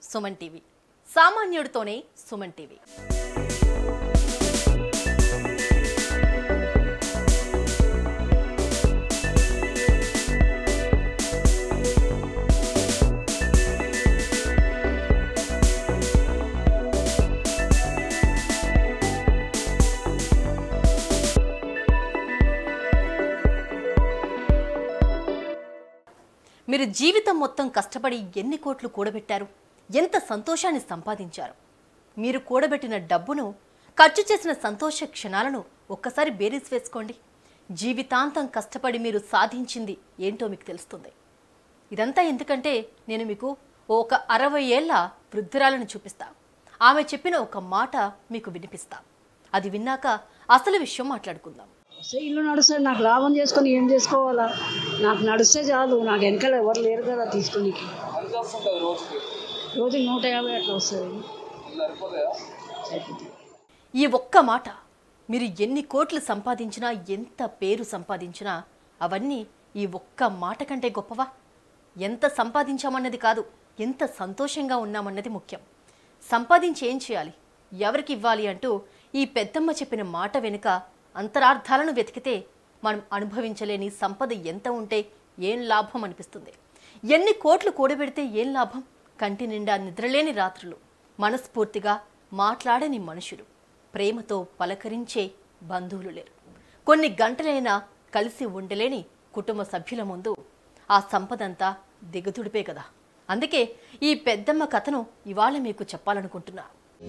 Suman TV సామాన్యుడితోనే Suman TV మీరు జీవితం మొత్తం కష్టపడి ఎన్ని కోట్లు కూడబెట్టారు ఎంత సంతోషాన్ని సంపాదించారు మీరు కూడబెట్టిన డబ్బును ఖర్చు చేసిన సంతోష క్షణాలను ఒక్కసారి బేరీస్ వేసుకోండి జీవితాంతం కష్టపడి మీరు సాధించింది ఏంటో మీకు తెలుస్తుంది ఇదంతా ఎందుకంటే నేను మీకు ఒక అరవై ఏళ్ల వృద్ధురాలను చూపిస్తా ఆమె చెప్పిన ఒక మాట మీకు వినిపిస్తా అది విన్నాక అసలు విషయం మాట్లాడుకుందాం వస్తే ఇల్లు నడుస్తే నాకు లాభం చేసుకొని ఏం చేసుకోవాలా నాకు నడిస్తే చాలు నాకు వెనకాల ఎవరు లేరు కదా తీసుకొని ఎంత వస్తుంటుంది రోజుకి రోజు నూట యాభై అట్లా వస్తుంది సరిపోతాయా సరిపోతుంది ఈ ఒక్క మాట మీరు ఎన్ని కోట్లు సంపాదించినా ఎంత పేరు సంపాదించినా అవన్నీ ఈ ఒక్క మాట కంటే గొప్పవా ఎంత సంపాదించామన్నది కాదు ఎంత సంతోషంగా ఉన్నామన్నది ముఖ్యం సంపాదించి ఏం చేయాలి ఎవరికి ఇవ్వాలి అంటూ ఈ పెద్దమ్మ చెప్పిన మాట వెనుక అంతరార్థాలను వెతికితే మనం అనుభవించలేని సంపద ఎంత ఉంటే ఏం లాభం అనిపిస్తుంది ఎన్ని కోట్లు కూడబెడితే ఏం లాభం కంటి నిండా నిద్రలేని రాత్రులు మనస్ఫూర్తిగా మాట్లాడని మనుషులు ప్రేమతో పలకరించే బంధువులు లేరు కొన్ని గంటలైనా కలిసి ఉండలేని కుటుంబ సభ్యుల ముందు ఆ సంపదంతా దిగదుడిపే కదా అందుకే ఈ పెద్దమ్మ కథను ఇవాళ మీకు చెప్పాలనుకుంటున్నా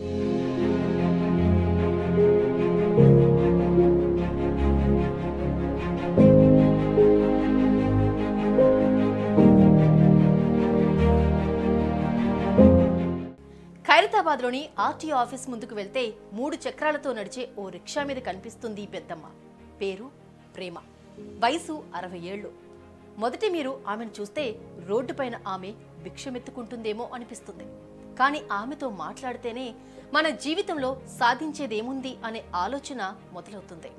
ఖైరతాబాద్లోని ఆర్టీఓ ఆఫీస్ ముందుకు వెళ్తే మూడు చక్రాలతో నడిచే ఓ రిక్షా మీద కనిపిస్తుంది ఈ పెద్దమ్మ పేరు ప్రేమ వయసు అరవై ఏళ్ళు మొదటి మీరు ఆమెను చూస్తే రోడ్డుపైన ఆమె భిక్షమెత్తుకుంటుందేమో అనిపిస్తుంది కానీ ఆమెతో మాట్లాడితేనే మన జీవితంలో సాధించేదేముంది అనే ఆలోచన మొదలవుతుంది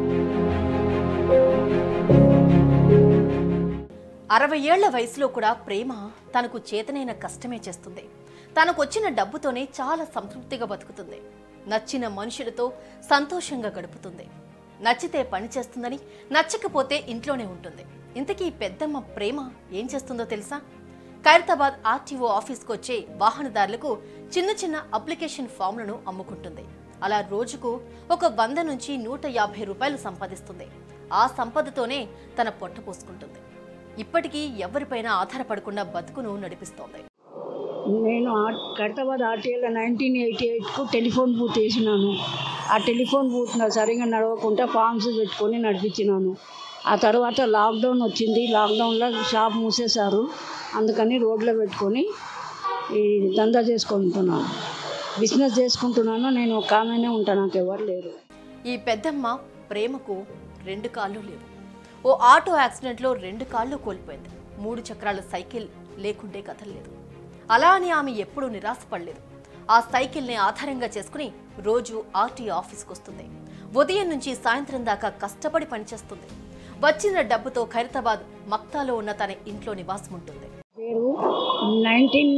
అరవై ఏళ్ల వయసులో కూడా ప్రేమ తనకు చేతనైన కష్టమే చేస్తుంది తనకొచ్చిన డబ్బుతోనే చాలా సంతృప్తిగా బతుకుతుంది నచ్చిన మనుషులతో సంతోషంగా గడుపుతుంది నచ్చితే పని చేస్తుందని నచ్చకపోతే ఇంట్లోనే ఉంటుంది ఇంతకీ ఈ పెద్దమ్మ ప్రేమ ఏం చేస్తుందో తెలుసా ఖైరతాబాద్ ఆర్టీఓ ఆఫీస్కి వచ్చే వాహనదారులకు చిన్న చిన్న అప్లికేషన్ ఫామ్లను అమ్ముకుంటుంది అలా రోజుకు ఒక వంద నుంచి నూట యాభై రూపాయలు సంపాదిస్తుంది ఆ సంపదతోనే తన పొట్ట పోసుకుంటుంది ఇప్పటికీ ఎవరిపైనా ఆధారపడకుండా బతుకును నడిపిస్తోంది నేను ఆ- ఖైరతాబాద్ ఆర్టీఏలో నైన్టీన్ ఎయిటీ ఎయిట్కు టెలిఫోన్ బూత్ వేసినాను ఆ టెలిఫోన్ బూత్ నా సరిగా నడవకుండా ఫామ్స్ పెట్టుకొని నడిపించినాను ఆ తర్వాత లాక్డౌన్ వచ్చింది లాక్డౌన్లో షాప్ మూసేశారు అందుకని రోడ్లో పెట్టుకొని ఈ దందా చేసుకుంటున్నాను బిజినెస్ చేసుకుంటున్నాను నేను ఒక ఆమెనే ఉంటాను నాకు ఎవరు లేరు ఈ పెద్దమ్మ ప్రేమకు రెండు కాళ్ళు లేవు ఓ ఆటో యాక్సిడెంట్లో రెండు కాళ్ళు కోల్పోయింది మూడు చక్రాల సైకిల్ లేకుంటే కథలేదు అలా అని ఆమె ఎప్పుడూ నిరాశపడలేదు ఆ సైకిల్ని ఆధారంగా చేసుకుని రోజు ఆర్టీఓ ఆఫీస్కి వస్తుంది ఉదయం నుంచి సాయంత్రం దాకా కష్టపడి పనిచేస్తుంది వచ్చిన డబ్బుతో ఖైరతాబాద్ మక్తాలో ఉన్న తన ఇంట్లో నివాసం ఉంటుంది పేరు నైన్టీన్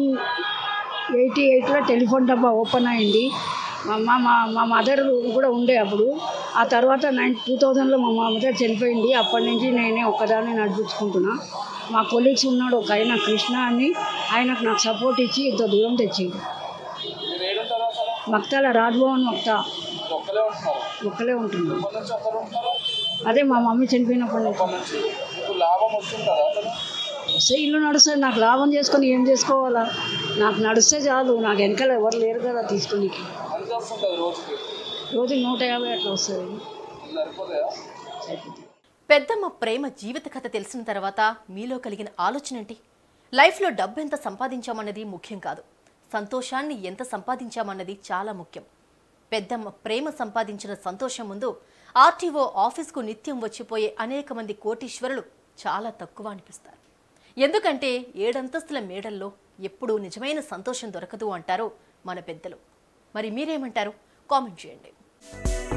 ఎయిటీ ఎయిట్లో టెలిఫోన్ డబ్బా ఓపెన్ అయింది మా మా మా- మా మదర్ కూడా ఉండే అప్పుడు ఆ తర్వాత నైన్ టూ థౌజండ్లో మా మదర్ చనిపోయింది అప్పటి నుంచి నేనే ఒక్కదాన్ని నడిపించుకుంటున్నా మా కొలీగ్స్ ఉన్నాడు ఒక ఆయన కృష్ణ అని ఆయనకు నాకు సపోర్ట్ ఇచ్చి ఇంత దూరం తెచ్చిండు మీరు ఏడుంటారు అసలు మక్తాల రాజ్భవన్ మక్తా ఒక్కలే ఉంటున్నారు ఒక్కలే ఉంటున్నాను ఎప్పటి నుంచి ఒక్కరు ఉంటున్నారు అదే మా మమ్మీ చనిపోయినప్పటి నుంచి ఎప్పటి నుంచి మీకు లాభం వస్తుంటుందా అసలు వస్తే ఇల్లు నడుస్తుంది నాకు లాభం చేసుకొని ఏం చేసుకోవాలా నాకు నడిస్తే చాలు నాకు వెనకాల ఎవరు లేరు కదా తీసుకొనికి ఎంత వస్తుంటుంది రోజుకి రోజు నూట యాభై అట్లా వస్తుంది సరిపోతాయా సరిపోతుంది పెద్దమ్మ ప్రేమ జీవిత కథ తెలిసిన తర్వాత మీలో కలిగిన ఆలోచన ఏంటి లైఫ్లో డబ్బు ఎంత సంపాదించామన్నది ముఖ్యం కాదు సంతోషాన్ని ఎంత సంపాదించామన్నది చాలా ముఖ్యం పెద్దమ్మ ప్రేమ సంపాదించిన సంతోషం ముందు ఆర్టీఓ ఆఫీస్కు నిత్యం వచ్చిపోయే అనేక మంది కోటీశ్వరులు చాలా తక్కువ అనిపిస్తారు ఎందుకంటే ఏడంతస్తుల మేడల్లో ఎప్పుడూ నిజమైన సంతోషం దొరకదు అంటారు మన పెద్దలు మరి మీరేమంటారు కామెంట్ చేయండి